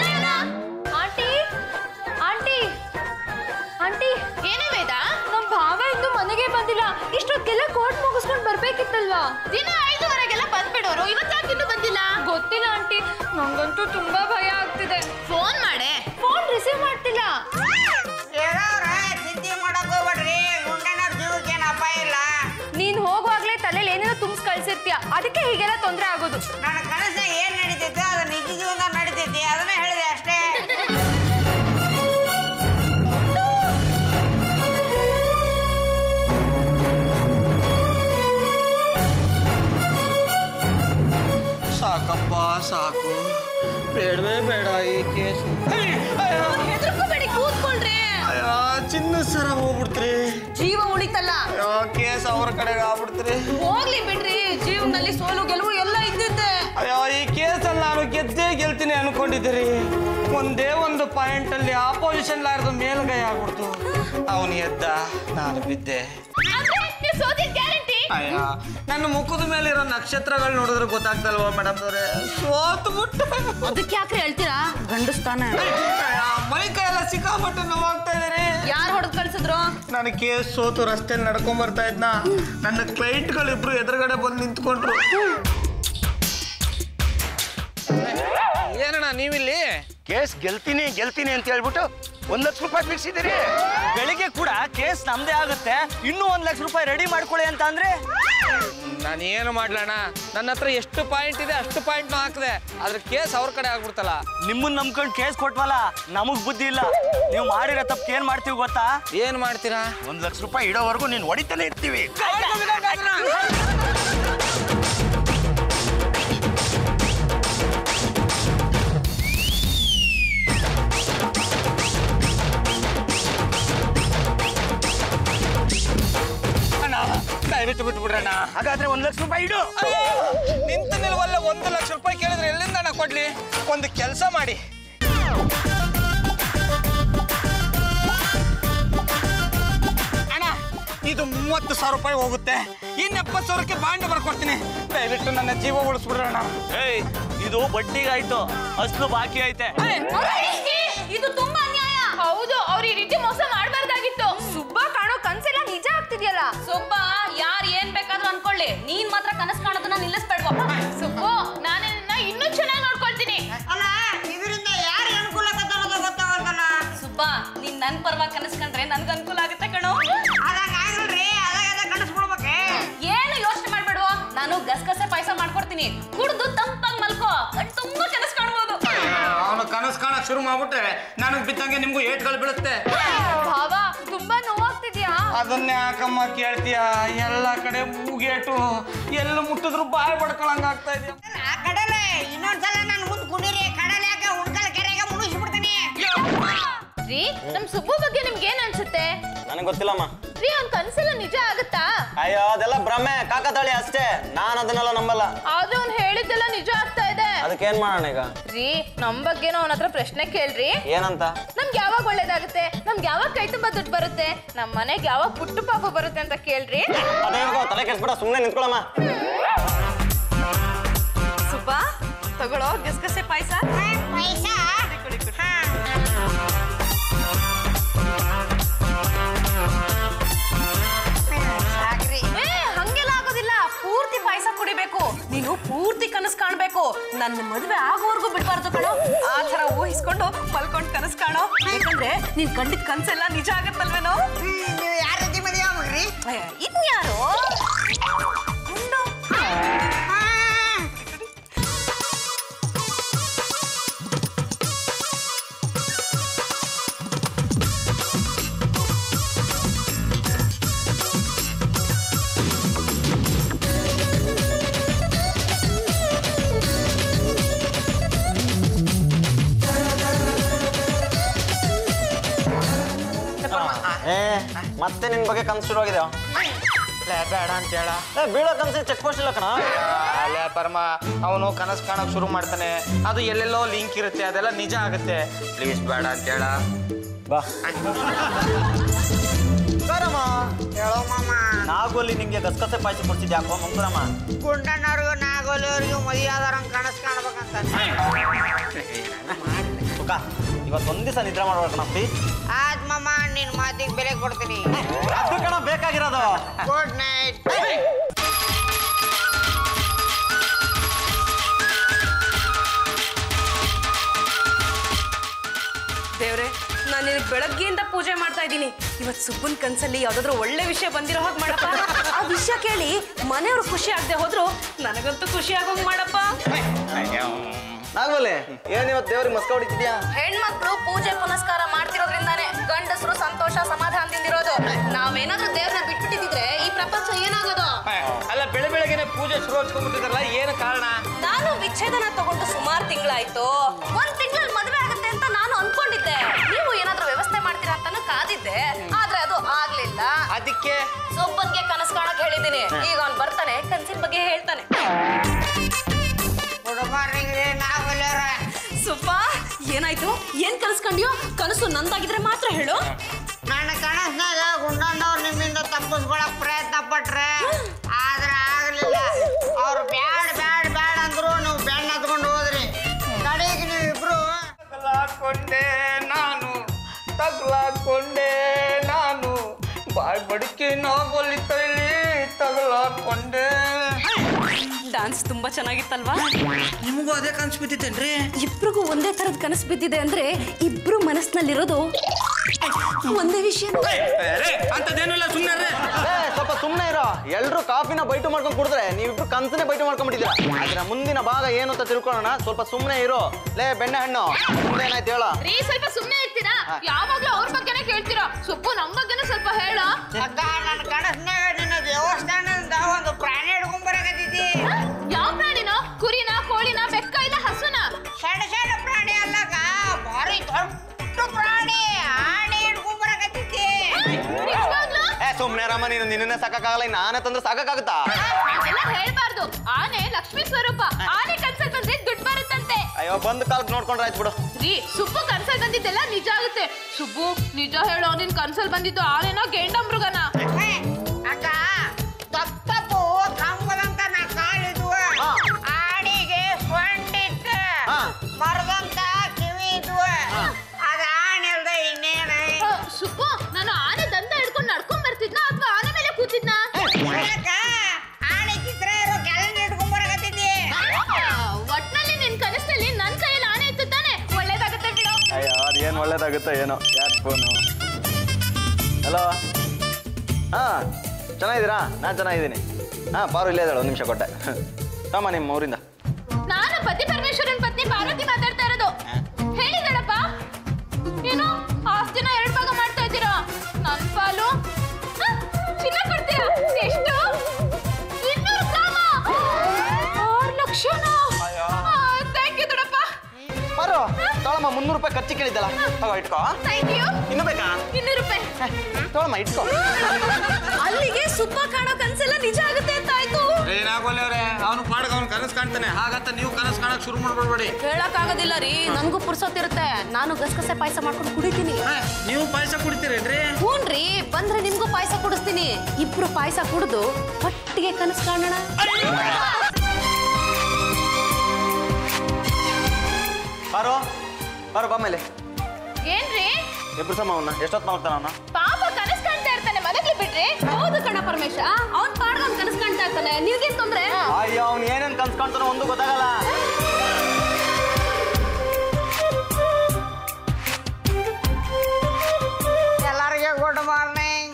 ಆಂಟಿ ಆಂಟಿ ಆಂಟಿ ಏನೇ ವೇದ ನಮ್ ಭಾವ ಇನ್ನು ಮನೆಗೆ ಬಂದಿಲ್ಲ ಇಷ್ಟೊತ್ತಿಗೆಲ್ಲ ಕೋರ್ಟ್ ಮುಗಿಸ್ಕೊಂಡು ಬರ್ಬೇಕಿತ್ತಲ್ವಾ ದಿನ ಐದುವರೆಗೆಲ್ಲ ಬಂದ್ಬಿಡೋರು ಇವತ್ತು ಯಾಕೆ ಇನ್ನೂ ಬಂದಿಲ್ಲ ಗೊತ್ತಿಲ್ಲ ಆಂಟಿ ನಂಗಂತೂ ತುಂಬಾ ಭಯ ಆಗ್ತಿದೆ ಫೋನ್ ಮಾಡೆ ಫೋನ್ ರಿಸೀವ್ ಮಾಡ್ತಿಲ್ಲ ಹೇಳೋರ ಚಿಂತೆ ಮಾಡಕ್ ಹೋಗ್ಬೇಡ್ರಿ ಗುಂಡಣ್ಣವ್ರ ಜೀವಕ್ಕೆ ಏನು ಅಪಾಯ ಇಲ್ಲ ನೀನ್ ಹೋಗುವಾಗ್ಲೇ ತಲೆಯಲ್ಲಿ ಏನೇನೋ ತುಂಬಿಸ್ ಕಳ್ಸಿರ್ತೀಯ ಅದಕ್ಕೆ ಹೀಗೆಲ್ಲ ತೊಂದರೆ ಆಗೋದು ನನ್ನ ಕನಸಾಗ ಏನ್ ನಡೀತೈತೆ ಅದು ನಿಜ ಜೀವನದಾಗ ನಡೀತೈತಿ ಅದನ್ನ ಹೇಳಿದೆ ಅಷ್ಟೇ ಸಾಕಪ್ಪ ಸಾಕು ಬೇಡವೇ ಬೇಡ ಈ ಕೇಸು ಹೆದರ್ಕೋಬೇಡಿ ಕೂತ್ಕೊಳ್ರಿ ಅಯ್ಯೋ ಚಿನ್ನ ಸರ ಹೋಗ್ಬಿಡ್ತೀರಿ ಜೀವ ಉಳಿತಲ್ಲ ಅಯ್ಯೋ ಕೇಸ್ ಅವ್ರ ಕಡೆಗೆ ಆಗ್ಬಿಡ್ತೀರಿ ಹೋಗ್ಲಿ ಬಿಡ್ರಿ ಜೀವನದಲ್ಲಿ ಸೋಲು ಗೆಲುವು ಎಲ್ಲ ಇದ್ದಿದ್ದೆ ಅಯ್ಯೋ ಈ ಕೇಸಲ್ಲಿ ನಾನು ಗೆದ್ದೇ ಗೆಲ್ತೀನಿ ಅನ್ಕೊಂಡಿದ್ದೀರಿ ಒಂದೇ ಒಂದು ಪಾಯಿಂಟ್ ಅಲ್ಲಿ ಆಪೋಸಿಷನ್ ಲಾರ್ದು ಮೇಲ್ಗೈ ಆಗ್ಬಿಡ್ತು ಅವನು ಎದ್ದ ನಾನು ಬಿದ್ದೆ ಅಂದ್ರೆ ನೀವು ಸೋತಿದ್ ಗ್ಯಾರಂಟಿ ಅಯ್ಯ ನನ್ನ ಮುಖದ ಮೇಲೆ ಇರೋ ನಕ್ಷತ್ರಗಳು ನೋಡಿದ್ರೆ ಗೊತ್ತಾಗ್ತಲ್ವಾ ಮೇಡಮ್ ಅವರೇ ಸೋತು ಬಿಟ್ಟು ಅದಕ್ಕೆ ಯಾಕ್ರಿ ಹೇಳ್ತೀರಾ ಗಂಡಸ್ತಾನೆ ಮೈ ಕೈ ಎಲ್ಲ ಸಿಕ್ಕಾಪಟ್ಟೆ ನೋವಾಗ್ತಾ ಇದ್ದೀರಿ ಯಾರು ಹೊಡೆದ್ ಕಳ್ಸಿದ್ರು ನಾನು ಕೇಸ್ ಸೋತು ರಸ್ತೆಯಲ್ಲಿ ನಡ್ಕೊಂಡ್ ಬರ್ತಾ ಇದ್ನ ನನ್ನ ಕ್ಲೈಂಟ್ಗಳಿಬ್ರು ಎದುರುಗಡೆ ಬಂದು ನಿಂತ್ಕೊಂಡ್ರು ಏನಣ್ಣ ನೀವಿಲ್ಲಿ ಕೇಸ್ ಗೆಲ್ತೀನಿ ಗೆಲ್ತೀನಿ ಅಂತ ಹೇಳ್ಬಿಟ್ಟು ಒಂದ್ ಲಕ್ಷ ರೂಪಾಯಿ ಬಿಡಿಸಿದಿರಿ ಬೆಳಿಗ್ಗೆ ಕೂಡ ಕೇಸ್ ನಮ್ದೇ ಆಗುತ್ತೆ ಇನ್ನೂ ಒಂದ್ ಲಕ್ಷ ರೂಪಾಯಿ ರೆಡಿ ಮಾಡ್ಕೊಳ್ಳಿ ಅಂತ ಅಂದ್ರೆ ನಾನು ಏನು ಮಾಡ್ಲಣ್ಣ ನನ್ನ ಹತ್ರ ಎಷ್ಟು ಪಾಯಿಂಟ್ ಇದೆ ಅಷ್ಟು ಪಾಯಿಂಟ್ ಹಾಕಿದೆ ಅದ್ರ ಕೇಸ್ ಅವ್ರ ಕಡೆ ಆಗ್ಬಿಡ್ತಲ್ಲ ನಿಮ್ಮನ್ನ ನಂಬ್ಕೊಂಡು ಕೇಸ್ ಕೊಟ್ವಲ್ಲ ನಮಗ್ ಬುದ್ಧಿ ಇಲ್ಲ ನೀವು ಮಾಡಿರೋ ತಪ್ಪು ಏನ್ ಮಾಡ್ತೀವಿ ಗೊತ್ತಾ ಏನ್ ಮಾಡ್ತೀರಾ ಒಂದ್ ಲಕ್ಷ ರೂಪಾಯಿ ಇಡೋವರೆಗೂ ನೀನ್ ಹೊಡಿತಾನೆ ಇರ್ತೀವಿ ಅಣ್ಣ ದಯವಿಟ್ಟು ಬಿಟ್ಟು ಬಿಡ್ರಣ್ಣ ಹಾಗಾದ್ರೆ ಒಂದ್ ಲಕ್ಷ ರೂಪಾಯಿ ಇಡು ನಿಂತು ನಿಲ್ವಲ್ಲ ಒಂದು ಲಕ್ಷ ರೂಪಾಯಿ ಕೇಳಿದ್ರೆ ಎಲ್ಲಿಂದ ಹಣ ಕೊಡ್ಲಿ ಒಂದು ಕೆಲಸ ಮಾಡಿ ಅಣ್ಣ ಇದು ಮೂವತ್ತು ಸಾವಿರ ರೂಪಾಯಿ ಹೋಗುತ್ತೆ ಇನ್ನು ಎಪ್ಪತ್ತು ಸಾವಿರಕ್ಕೆ ಬಾಂಡ್ ಬರ್ಕೊಡ್ತೀನಿ ದಯವಿಟ್ಟು ನನ್ನ ಜೀವ ಉಳಿಸ್ಬಿಡ್ರಣ್ಣ ಏಯ್ ಇದು ಬಡ್ಡಿಗಾಯ್ತು ಅಸ್ಲು ಬಾಕಿ ಐತೆ ಇದು ತುಂಬಾ ಅನ್ಯಾಯ ಹೌದು ಅವ್ರು ಈ ರೀತಿ ಮೋಸ ಮಾಡ್ಬಾರ್ದಾಗಿತ್ತು ಸುಬ್ಬ ಕಾಣೋ ಕನ್ಸೆಲ್ಲ ನಿಜ ಆಗ್ತಿದ್ಯಲ್ಲ ಸುಬ್ಬ ಯಾರ್ ಏನ್ ಬೇಕಾದ್ರೂ ಅನ್ಕೊಳ್ಳಿ ನೀನ್ ಮಾತ್ರ ಕನಸು ಕಾಣೋದನ್ನ ನಿಲ್ಲಿಸ್ಬೇಡ್ವಾ ಸುಬ್ಬು ನಾನು ನಿನ್ನ ಇನ್ನೂ ಚೆನ್ನಾಗಿ ನೋಡ್ಕೊಳ್ತೀನಿ ಅಲ್ಲ ಇದರಿಂದ ಯಾರಿಗೆ ಅನುಕೂಲ ಆಗತ್ತೆ ಅನ್ನೋದು ಗೊತ್ತಾಗತ್ತಲ್ಲ ಸುಬ್ಬ ನೀನ್ ನನ್ ಪರವಾಗಿ ಕನಸು ಕಂಡ್ರೆ ನನ್ಗೆ ಅನುಕೂಲ ಆಗುತ್ತೆ ಕಣೋ ಅದಾಗ ಆಗಲ್ರಿ ಅದಾಗ ಅದಾಗ ಕಳಿಸ್ಬಿಡ್ಬೇಕೆ ಏನು ಯೋಚನೆ ಮಾಡ್ಬೇಡುವ ನಾನು ಗಸಗಸೆ ಪಾಯಸ ಮಾಡ್ಕೊಡ್ತೀನಿ ಕುಡ್ದು ತಂಪಾಗಿ ಮಲ್ಕೋ ಕಣ್ ತುಂಬಾ ಕನಸು ಕಾಣ್ಬೋದು ಅವನು ಕನಸು ಕಾಣಕ್ ಶುರು ಮಾಡ್ಬಿಟ್ಟೆ ನನಗೆ ಬಿದ್ದಂಗೆ ನಿಮ್ಗೂ ಏಟ್ಗಳು ಬೀಳುತ್ತೆ ಭಾವ ತುಂಬಾ ನೋವಾಗ್ತಿದ್ಯಾ ಅದನ್ನೇ ಯಾಕಮ್ಮ ಕೇಳ್ತೀಯ ಎಲ್ಲ ಕಡೆ ಮೂಗೇಟು ಎಲ್ಲಿ ಮುಟ್ಟಿದ್ರು ಬಾಯಿ ಬಡ್ಕೊಳಂಗ ಆಗ್ತಾ ಇದೆಯಾ ಆ ಕಡಲೆ ಇನ್ನೊಂದ್ಸಲ ನಾನು ಮುಂದೆ ಕುಡೀರಿ ಕಡಲೆ ಯಾಕೆ ಉಣ್ಕಲ್ ಕೆರೆಗೆ ಮುಳುಗಿಸ್ಬಿಡ್ತೀನಿ ರೀ ನಮ್ ಸುಬ್ಬು ಬಗ್ಗೆ ನಿಮ್ಗೆ ಏನ್ ಅನ್ಸುತ್ತೆ ನನಗೆ ಗೊತ್ತಿಲ್ಲಮ್ಮ ರೀ ಅವ್ನ್ ಕನ್ಸೆಲ್ಲ ನಿಜ ಆಗುತ್ತಾ ಅಯ್ಯೋ ಅದೆಲ್ಲ ಭ್ರಮೆ ಕಾಕತಾಳಿ ಅಷ್ಟೇ ನಾನು ಅದನ್ನೆಲ್ಲ ನಂಬಲ್ಲ ಆದ್ರೆ ಅವ್ನ್ ಹೇಳಿದ್ದೆಲ್ಲ ನಿಜ ಆಗ್ತಾ ಇದೆ ಅದಕ್ಕೆ ಏನ್ ಮಾಡೋಣ ಈಗ ರೀ ನಮ್ ಬಗ್ಗೆನೂ ಅವನ ಹತ್ರ ಪ್ರಶ್ನೆ ಕೇಳ್ರಿ ಏನಂತ ನಮ್ಗೆ ಯಾವಾಗ ಒಳ್ಳೇದಾಗುತ್ತೆ ನಮ್ಗೆ ಯಾವಾಗ ಕೈ ತುಂಬಾ ದುಡ್ಡು ಬರುತ್ತೆ ನಮ್ ಮನೆಗೆ ಯಾವಾಗ ಪುಟ್ಟು ಪಾಪ ಬರುತ್ತೆ ಅಂತ ಕೇಳ್ರಿ ಅದೇ ತಲೆ ಕೆಡ್ಸ್ಬಿಡ ಸುಮ್ಮನೆ ನಿಂತ್ಕೊಳಮ್ಮ ಸುಬ್ಬ ತಗೊಳ್ಳೋ ಗಸಗಸೆ ಪಾಯಸ ಪೈಸಾ ಸಾಕ್ರಿ ಏ ಹಂಗೆಲ್ಲ ಆಗೋದಿಲ್ಲ ಪೂರ್ತಿ ಪಾಯಸ ಕುಡಿಬೇಕು ನೀನು ಪೂರ್ತಿ ಕನಸು ಕಾಣ್ಬೇಕು ನನ್ನ ಮದುವೆ ಆಗೋವರೆಗೂ ಬಿಡ್ಬಾರ್ದು ಕಣೋ ಆ ಥರ ಊಹಿಸ್ಕೊಂಡು ಮಲ್ಕೊಂಡು ಕನಸು ಕಾಣೋ ಯಾಕಂದ್ರೆ ನೀನ್ ಕಂಡಿದ್ ಕನ್ಸೆಲ್ಲ ನಿಜ ಆಗತ್ತಲ್ವೇನೋ ನೀವು ಯಾರ ಜೊತೆ ಮದುವೆ ಆಗ್ಬೇಕ್ರಿ ಏ, ಇದ್ನ್ಯಾರು ಗುಂಡು. ಏ ಮತ್ತೆ ನಿನ್ ಬಗ್ಗೆ ಕನ್ಸು ಶುರು ಆಗಿದೆ ಲೇ, ಬೇಡ ಅಂತ ಹೇಳ ಏ ಬೀಳೋ ಕನ್ಸು ಚೆಕ್ ಪೋಸ್ಟ್ ಇಲ್ಲ ಕಣ ಅಲ್ಲೇ ಪರಮ ಅವನು ಕನಸು ಕಾಣಕ್ ಶುರು ಮಾಡ್ತಾನೆ ಅದು ಎಲ್ಲೆಲ್ಲೋ ಲಿಂಕ್ ಇರುತ್ತೆ ಅದೆಲ್ಲ ನಿಜ ಆಗುತ್ತೆ ಪ್ಲೀಸ್ ಬೇಡ ಅಂತ ಹೇಳ ಬಾ ಬರಮ್ಮ ಹೇಳೋ ಮಾಮ ನಾಗೋಲಿ ನಿಂಗೆ ಗಸಗಸೆ ಪಾಯಸ ಕೊಡ್ತಿದ್ದೆ ಯಾಕೋ ಮಂಕುರಮ್ಮ ಗುಂಡಣ್ಣವ್ರಿಗೂ ನಾಗೋಲಿಯವ್ರಿಗೂ ಮದುವೆ ಆದವ್ರಂಗೆ ಕನಸು ಕಾಣ್ಬೇಕಂತ ಸುಖ ಇವತ್ತೊಂದ್ ದಿವಸ ನಿದ್ರೆ ಮಾಡ್ಬೇಕಣ ಪ್ಲೀಸ್ ಆದ್ ಮಾಮ ನಿನ್ ಮಾತಿಗೆ ಬೆಲೆ ಕೊಡ್ತೀನಿ ಅದು ಕಣ ಬೇಕಾಗಿರೋದು ಗುಡ್ ನೈಟ್ ದೇವ್ರೆ ನಾನು ನಿನಗೆ ಬೆಳಗ್ಗೆಯಿಂದ ಪೂಜೆ ಮಾಡ್ತಾ ಇದ್ದೀನಿ ಇವತ್ತು ಸುಬ್ಬನ್ ಕನ್ಸಲ್ಲಿ ಯಾವ್ದಾದ್ರು ಒಳ್ಳೆ ವಿಷಯ ಬಂದಿರೋ ಹಾಗೆ ಮಾಡಪ್ಪ ಆ ವಿಷಯ ಕೇಳಿ ಮನೆಯವ್ರು ಖುಷಿ ಆಗದೆ ಹೋದ್ರು ನನಗಂತೂ ಖುಷಿ ಆಗೋಂಗ್ ಮಾಡಪ್ಪ ನಾಗೋಲಿ ಏನ್ ಇವತ್ತು ದೇವ್ರಿಗೆ ಮಸ್ಕ ಹೊಡಿತಿದ್ಯಾ ಹೆಣ್ಮಕ್ಳು ಪೂಜೆ ಪುನಸ್ಕಾರ ಮಾಡ್ತಿರೋದ್ರಿಂದಾನೆ ಗಂಡಸರು ಸಂತೋಷ ಸಮಾಧಾನದಿಂದಿರೋದು ನಾವೇನಾದ್ರೂ ದೇವ್ರನ್ನ ಬಿಟ್ಬಿಟ್ಟಿದ್ರೆ ಈ ಪ್ರಪಂಚ ಏನಾಗೋದು ಅಲ್ಲ ಬೆಳೆ ಬೆಳಗ್ಗೆನೆ ಪೂಜೆ ಶುರು ಹಚ್ಕೊಂಡ್ಬಿಟ್ಟಿದಾರಲ್ಲ ಏನು ಕಾರಣ ನಾನು ವಿಚ್ಛೇದನ ತಗೊಂಡು ಸುಮಾರು ತಿಂಗಳಾಯ್ತು ಒಂದ್ ತಿಂಗಳಲ್ಲಿ ಮದುವೆ ಆಗುತ್ತೆ ಅಂತ ನಾನು ಅನ್ಕೊಂಡಿದ್ದೆ ನೀವು ಏನಾದ್ರೂ ವ್ಯವಸ್ಥೆ ಮಾಡ್ತೀರಾ ಅಂತಾನು ಕಾದಿದ್ದೆ ಆದ್ರೆ ಅದು ಆಗ್ಲಿಲ್ಲ ಅದಕ್ಕೆ ಸೊಬ್ಬನ್ಗೆ ಕನಸು ಕಾಣಕ್ ಹೇಳಿದೀನಿ ಈಗ ಅವ್ನ್ ಬರ್ತಾನೆ ಕನ್ಸಿನ ಬಗ್ಗೆ ಹೇಳ್ತಾನೆ ಗುಡ್ ಮಾರ್ನಿಂಗ್ ರೀ ನಾಗೋಲಿಯವ್ರ ಸುಬ್ಬ ಏನಾಯ್ತು ಏನ್ ಕನಸ್ಕೊಂಡ್ಯೋ ಕನಸು ನಂದಾಗಿದ್ರೆ ಮಾತ್ರ ಹೇಳು ನನ್ನ ಕನಸ್ನಾಗ ಗುಂಡಣ್ಣವ್ರು ನಿಮ್ಮಿಂದ ತಪ್ಪಿಸ್ಕೊಳಕ್ ಪ್ರಯತ್ನ ಪಟ್ರೆ ಆದ್ರೆ ಆಗ್ಲಿಲ್ಲ ಅವ್ರು ಬ್ಯಾಡ್ ಬ್ಯಾಡ್ ಬ್ಯಾಡ್ ಅಂದ್ರು ನೀವು ಬೆಣ್ಣ ಹತ್ಕೊಂಡು ಹೋದ್ರಿ ಕಡೆಗೆ ನೀವಿಬ್ರು ತಗ್ಲಾಕೊಂಡೆ ನಾನು ತಗ್ಲಾಕೊಂಡೆ ನಾನು ಬಾಯ್ ಬಡಿಕೆ ನೋವಲ್ಲಿ ತೈಲಿ ತಗ್ಲಾಕೊಂಡೆ ಡಾನ್ಸ್ ತುಂಬಾ ಚೆನ್ನಾಗಿತ್ತಲ್ವಾ ನಿಮಗೂ ಅದೇ ಕನ್ಸ್ ಬಿದ್ದಿತ್ತೇನ್ರಿ ಇಬ್ರಿಗೂ ಒಂದೇ ತರದ ಕನಸು ಬಿದ್ದಿದೆ ಅಂದ್ರೆ ಇಬ್ರು ಮನಸ್ಸಿನಲ್ಲಿರೋದು ಒಂದೇ ವಿಷಯ ಅಂತದೇನಿಲ್ಲ ಸುಮ್ಮನೆ ಏ, ಸ್ವಲ್ಪ ಸುಮ್ಮನೆ ಇರೋ ಎಲ್ರು ಕಾಫಿನ ಬೈಟು ಮಾಡ್ಕೊಂಡು ಕುಡಿದ್ರೆ ನೀವಿಬ್ರು ಕನ್ಸನ್ನೇ ಬೈಟು ಮಾಡ್ಕೊಂಡ್ಬಿಟ್ಟಿದ್ದೀರಾ ಅದ್ರ ಮುಂದಿನ ಭಾಗ ಏನು ಅಂತ ತಿಳ್ಕೊಳ್ಳೋಣ ಸ್ವಲ್ಪ ಸುಮ್ಮನೆ ಇರು ಲೇ ಬೆಣ್ಣೆ ಹಣ್ಣು ಮುಂದೇನಾಯ್ತು ಹೇಳ ರೀ ಸ್ವಲ್ಪ ಸುಮ್ನೆ ಇರ್ತೀರಾ ಯಾವಾಗ್ಲೂ ಅವ್ರ ಬಗ್ಗೆನೇ ಕೇಳ್ತೀರಾ ಸುಬ್ಬು ನಮ್ ಬಗ್ಗೆನೂ ಸ್ವಲ್ಪ ಹೇಳ ಅಕ್ಕ ನನ್ನ ಕನಸ್ನಾಗ ನಿನ್ನ ದೇವಸ್ಥಾನದಿಂದ ಒಂದು ಪ್ರಾಣಿ ಹಿಡ್ಕೊಂಡ್ ಬರಕತ್ತೈತಿ ಯಾವ ಪ್ರಾಣಿನ ಕುರಿನ ಕೋಳಿನ ಬೆಕ್ಕ ಇಲ್ಲ ಹಸುನ ಸಣ್ಣ ಸಣ್ಣ ಪ್ರಾಣಿ ಅಲ್ಲಕ ಭಾರಿ ದೊಡ್ಡ ಪ್ರಾಣಿ ಆಣೆ ಹಿಡ್ಕೊಂಡ್ ಬರಕತ್ತೈತಿ ನಿಜವಾಗ್ಲೂ ಏ ಸುಮ್ಮನೆ ರಾಮ ನೀನು ನಿನ್ನೆ ಸಾಕಾಗಲ್ಲ ಇನ್ನು ನಾನೇ ತಂದ್ರೆ ಸಾಕಾಗುತ್ತಾ ಹಾಗೆಲ್ಲ ಹೇಳ್ಬಾರ್ದು ಆನೆ ಲಕ್ಷ್ಮೀ ಸ್ವರೂಪ ಆನೆ ಕನ್ಸಲ್ ಬಂದ್ರೆ ದುಡ್ಡು ಬರುತ್ತಂತೆ ಅಯ್ಯೋ ಬಂದು ಕಾಲಕ್ಕೆ ನೋಡ್ಕೊಂಡ್ರೆ ಆಯ್ತು ಬಿಡು ರೀ ಸುಬ್ಬು ಕನ್ಸಲ್ ಬಂದಿದ್ದೆಲ್ಲ ನಿಜ ಆಗುತ್ತೆ ಸುಬ್ಬು ನಿಜ ಹೇಳೋ ನಿನ್ ಕನ್ಸಲ್ ಬಂದಿದ್ದು ಆನೆನ ಗೇಂಡ ಮೃಗನ ಹೇ, ಅಕ್ಕ ತಪ್ಪ ತಪ್ಪು ಕಂಬದಂತ ನಾ ಕಾಲಿದ್ವು ಹಾ. ಆಡಿಗೆ ಸೊಂಡಿತ್ತು ಹಾ. ಮರದಂತ ಕಿವಿ ಇದ್ವು ಅದ ಆಣೆ ಅಲ್ದ ಇನ್ನೇನ ಆ, ಸುಬ್ಬು ನಾನು ಆನೆ ದಂಡ ಹಿಡ್ಕೊಂಡು ನಡ್ಕೊಂಡ್ ಬರ್ತಿದ್ನ ಅಥವಾ ಆನೆ ಮೇಲೆ ಕೂತಿದ್ನ ಅಕ್ಕ ಆಣೆ ಚಿತ್ರ ಇರೋ ಕ್ಯಾಲೆಂಡರ್ ಹಿಡ್ಕೊಂಡ್ ಬರಕತ್ತೈತಿ ಒಟ್ನಲ್ಲಿ ನಿನ್ ಕನಸಲ್ಲಿ ನನ್ ಕೈಯಲ್ಲಿ ಆನೆ ಇತ್ತು ತಾನೆ ಒಳ್ಳೇದಾಗುತ್ತೆ ಬಿಡು ಅಯ್ಯೋ ಅದು ಏನು ಒಳ್ಳೇದಾಗುತ್ತೋ ಏನೋ ಯಾರು ಫೋನು ಹಲೋ ಹಾಂ ಚೆನ್ನಾಗಿದ್ದೀರಾ ನಾನು ಚೆನ್ನಾಗಿದ್ದೀನಿ ಹಾಂ ಪಾರು ಇಲ್ಲೇ ಇದ್ದಾಳೆ ಒಂದು ನಿಮಿಷ ಕೊಟ್ಟೆ ತಮ್ಮ ನಿಮ್ಮ ಊರಿಂದ ನಾನು ಪತಿ ಪರಮೇಶ್ವರನ್ ಪತ್ನಿ ಪಾರ್ವತಿ ಮಾತಾಡ್ತಾ ಇರೋದು ಹೇಳಿದಳಪ್ಪ ಏನು ಆಸ್ತಿನ ಎರಡ್ ಭಾಗ ಮಾಡ್ತಾ ಇದ್ದೀರಾ ನನ್ ಪಾಲು ಹ? ಚಿನ್ನ ಕೊಡ್ತೀರಾ ಎಷ್ಟು ಇನ್ನೂರು ಗ್ರಾಮ ಆರು ಲಕ್ಷನಾ ಥ್ಯಾಂಕ್ ಯು ದೊಡ್ಡಪ್ಪ ಪಾರು ತೊಳಮ್ಮ ಮುನ್ನೂರು ರೂಪಾಯಿ ಖರ್ಚು ಕೇಳಿದ್ದಲ್ಲ ತಗೋ ಇಟ್ಕೋ ಥ್ಯಾಂಕ್ ಯು ಇನ್ನೂ ಬೇಕಾ ಇನ್ನೂರು ರೂಪಾಯಿ ತೊಳಮ್ಮ ಇಟ್ಕೋ ಅಲ್ಲಿಗೆ ಸುಬ್ಬ ಕಾಣೋ ಕನ್ಸೆಲ್ಲ ನಿಜ ಆಗುತ್ತೆ ಅಂತ ಆಯ್ತು ಏನಾಗೋಲ್ಲವ್ರೆ ಅವನು ಪಾಡ್ಗೆ ಅವ್ನು ಕನಸು ಕಾಣ್ತಾನೆ ಹಾಗಂತ ನೀವು ಕನಸು ಕಾಣಕ್ ಶುರು ಮಾಡ್ಬಿಡ್ಬೇಡಿ ಹೇಳಕ್ ಆಗೋದಿಲ್ಲ ರೀ ನನ್ಗೂ ಪುರ್ಸೊತ್ತಿರುತ್ತೆ ನಾನು ಗಸಗಸೆ ಪಾಯಸ ಮಾಡ್ಕೊಂಡು ಕುಡಿತೀನಿ ಹಾ, ನೀವು ಪಾಯಸ ಕುಡಿತೀರೇನ್ರಿ ಹ್ಞೂನ್ರಿ ಬಂದ್ರೆ ನಿಮ್ಗೂ ಪಾಯಸ ಕುಡಿಸ್ತೀನಿ ಇಬ್ರು ಪಾಯಸ ಕುಡಿದು ಒಟ್ಟಿಗೆ ಕನಸು ಕಾಣೋಣ ಪಾರು ಪಾರು ಬಾ ಮೇಲೆ ಏನ್ರಿ ಇಬ್ರು ಸಮ ಅವನ್ನ ಎಷ್ಟೊತ್ತು ಮಾಡ್ತಾನ ಅವನ ಪಾಪ ಕನಸ್ ಕಾಣ್ತಾ ಇರ್ತಾನೆ ಮಲಗ್ಲಿ ಬಿಡ್ರಿ ಹೌದು ಕಣ ಪರಮೇಶ ಅವ್ನ್ ಪಾಡ್ಗ ಅವ್ನ್ ಕನಸು ಕಾಣ್ತಾ ಇರ್ತಾನೆ ನಿನ್ಗೇನ್ ತೊಂದ್ರೆ ಅಯ್ಯೋ ಅವ್ನು ಏನೇನು ಕನ್ಸ್ಕೊಂತಾನೋ ಒಂದು ಗೊತ್ತಾಗಲ್ಲ ಎಲ್ಲರಿಗೆ ಗುಡ್ ಮಾರ್ನಿಂಗ್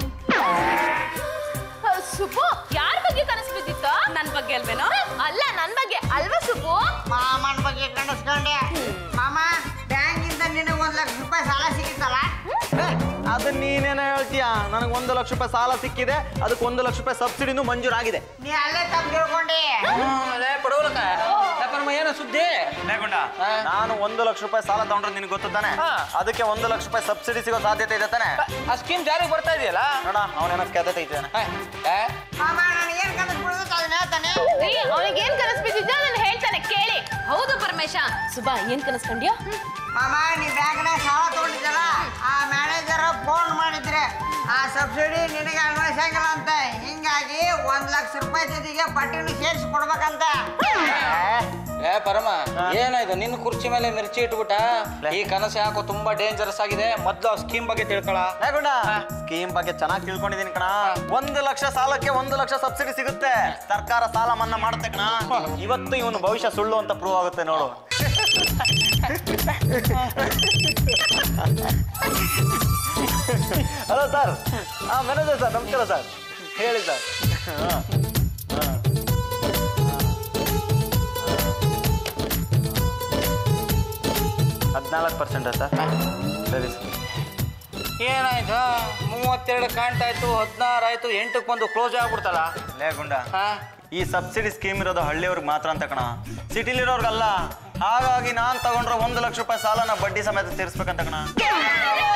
ಸುಬ್ಬು ಯಾರ ಬಗ್ಗೆ ಕನಸು ಬಿದ್ದಿತ್ತು ನನ್ ಬಗ್ಗೆ ಅಲ್ವೇನೋ ಅಲ್ಲ ನನ್ ಬಗ್ಗೆ ಅಲ್ವಾ ಸುಬ್ಬು ಮಾಮನ ಬಗ್ಗೆ ಕನಸ್ಕೊಂಡೆ ಮಾಮ ಬ್ಯಾಂಕಿಂದ ನಿನಗೆ ಒಂದ್ ಲಕ್ಷ ರೂಪಾಯಿ ಸಾಲ ಸಿಕ್ಕಿತ್ತಲ್ಲ ಅದು ನೀನೇನೋ ಹೇಳ್ತೀಯ ನನಗೆ ಒಂದು ಲಕ್ಷ ರೂಪಾಯಿ ಸಾಲ ಸಿಕ್ಕಿದೆ ಅದಕ್ಕೆ ಒಂದು ಲಕ್ಷ ರೂಪಾಯಿ ಸಬ್ಸಿಡಿನೂ ಮಂಜೂರಾಗಿದೆ ನೀ ಅಲ್ಲೇ ತಪ್ಪು ತಿಳ್ಕೊಂಡಿ ಪಡವಲಕ ಯಾಕಮ್ಮ ಏನೋ ಸುದ್ದಿ ಲೇಗುಂಡ ನಾನು ಒಂದು ಲಕ್ಷ ರೂಪಾಯಿ ಸಾಲ ತಗೊಂಡ್ರೆ ನಿನಗೆ ಗೊತ್ತು ತಾನೆ ಹಾ. ಅದಕ್ಕೆ ಒಂದು ಲಕ್ಷ ರೂಪಾಯಿ ಸಬ್ಸಿಡಿ ಸಿಗೋ ಸಾಧ್ಯತೆ ಇದೆ ತಾನೆ ಆ ಸ್ಕೀಮ್ ಜಾರಿಗೆ ಬರ್ತಾ ಇದೆಯಲ್ಲ ನೋಡ ಅವನೇನೋ ಕೆದತೆ ಇದ್ದಾನೆ ಮಾಮ ನನಗೇನ್ ಕನಸು ಬಿಡುತ್ತೆ ಅದನ್ನ ಹೇಳ್ತಾನೆ ರೀ ಅವನಿಗೆ ಏನ್ ಕನಸು ಬಿದ್ದಿದ್ದ ನಾನು ಹೇಳ್ತಾನೆ ಕೇಳಿ ಹೌದು ಪರಮೇಶ ಸುಬಾ ಏನ್ ಕನಸ್ಕೊಂಡ್ಯೋ ಮಾಮ ನೀ ಬ್ಯಾಂಕ್ನಾಗ ಸಾಲ ತಗೊಂಡಿದ್ದಲ್ಲ ಆ ಮ್ಯಾನೇಜರ್ ಫೋನ್ ಮಾಡಿದ್ರೆ ಆ ಸಬ್ಸಿಡಿ ನಿನಗೆ ಅನ್ವಯಿಸಂಗಿಲ್ಲ ಅಂತ ಹಿಂಗಾಗಿ ಒಂದ್ ಲಕ್ಷ ರೂಪಾಯಿ ಜೊತೆಗೆ ಬಡ್ಡಿನೂ ಸೇರಿಸಿ ಕೊಡ್ಬೇಕಂತ ಏ ಪರಮ ಏನಾಯ್ತು ನಿನ್ನ ಕುರ್ಚಿ ಮೇಲೆ ಮಿರ್ಚಿ ಇಟ್ಬಿಟ್ಟ ಈ ಕನಸು ಯಾಕೋ ತುಂಬಾ ಡೇಂಜರಸ್ ಆಗಿದೆ ಮೊದ್ಲು ಆ ಸ್ಕೀಮ್ ಬಗ್ಗೆ ತಿಳ್ಕೊಳ ಲೇಗುಂಡ ಸ್ಕೀಮ್ ಬಗ್ಗೆ ಚೆನ್ನಾಗಿ ತಿಳ್ಕೊಂಡಿದ್ದೀನಿ ಕಣ ಒಂದು ಲಕ್ಷ ಸಾಲಕ್ಕೆ ಒಂದು ಲಕ್ಷ ಸಬ್ಸಿಡಿ ಸಿಗುತ್ತೆ ಸರ್ಕಾರ ಸಾಲ ಮನ್ನಾ ಮಾಡುತ್ತೆ ಕಣ ಇವತ್ತು ಇವನು ಭವಿಷ್ಯ ಸುಳ್ಳು ಅಂತ ಪ್ರೂವ್ ಆಗುತ್ತೆ ನೋಡು ಹಲೋ ಸರ್ ಹಾಂ ಮ್ಯಾನೇಜರ್ ಸರ್ ನಮಸ್ಕಾರ ಸರ್ ಹೇಳಿ ಸರ್ ಹದಿನಾಲ್ಕು ಪರ್ಸೆಂಟಾ ಸರ್ ಸರಿ ಸರ್ ಏನಾಯ್ತು ಮೂವತ್ತೆರಡು ಕಾಣ್ತಾ ಇತ್ತು ಹದಿನಾರು ಆಯ್ತು ಎಂಟಕ್ಕೆ ಬಂದು ಕ್ಲೋಸ್ ಆಗ್ಬಿಡ್ತಲ್ಲ ಲೇ ಗುಂಡ ಹಾ ಈ ಸಬ್ಸಿಡಿ ಸ್ಕೀಮ್ ಇರೋದು ಹಳ್ಳಿಯವ್ರಿಗೆ ಮಾತ್ರ ಅಂತ ಕಣ ಸಿಟಿಲಿರೋರ್ಗಲ್ಲ ಹಾಗಾಗಿ ನಾನ್ ತಗೊಂಡ್ರೆ ಒಂದು ಲಕ್ಷ ರೂಪಾಯಿ ಸಾಲನ ಬಡ್ಡಿ ಸಮೇತ ತೀರಿಸ್ಬೇಕಂತ ಕಣ